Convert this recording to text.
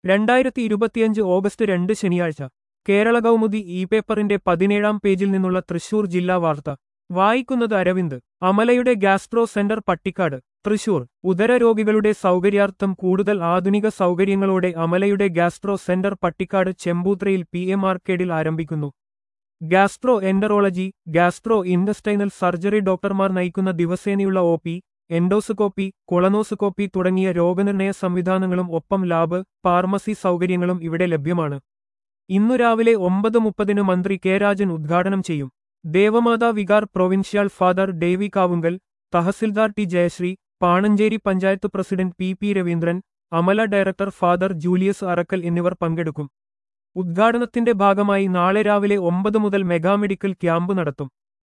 രണ്ടായിരത്തി ഇരുപത്തിയഞ്ച് ഓഗസ്റ്റ് രണ്ട് ശനിയാഴ്ച കേരള കൗമുദി ഇ പേപ്പറിന്റെ പതിനേഴാം പേജിൽ നിന്നുള്ള തൃശൂർ ജില്ലാ വാർത്ത വായിക്കുന്നത് അരവിന്ദ് അമലയുടെ ഗാസ്ട്രോ സെന്റർ പട്ടിക്കാട് തൃശൂർ ഉദരരോഗികളുടെ സൗകര്യാർത്ഥം കൂടുതൽ ആധുനിക സൗകര്യങ്ങളോടെ അമലയുടെ ഗാസ്ട്രോ സെന്റർ പട്ടിക്കാട് ചെമ്പൂത്രയിൽ പി എം ആർക്കേഡിൽ ആരംഭിക്കുന്നു gastroenterology gastrointestinal surgery ഡോക്ടർമാർ നയിക്കുന്ന ദിവസേനയുള്ള ഒ പി എൻഡോസ്കോപ്പി കൊളനോസ്കോപ്പി തുടങ്ങിയ രോഗനിർണയ സംവിധാനങ്ങളും ഒപ്പം ലാബ് ഫാർമസി സൗകര്യങ്ങളും ഇവിടെ ലഭ്യമാണ് ഇന്നു രാവിലെ ഒമ്പത് മുപ്പതിന് മന്ത്രി കെ രാജൻ ഉദ്ഘാടനം ചെയ്യും Devamatha vicar provincial father Davy Kavungal tahsildar T Jayashree Panancherry panchayat president P P Raveendran Amala director father Julius Arakkal എന്നിവർ പങ്കെടുക്കും ഉദ്ഘാടനത്തിന്റെ ഭാഗമായി നാളെ രാവിലെ ഒമ്പത് മുതൽ മെഗാമെഡിക്കൽ ക്യാമ്പ് നടത്തും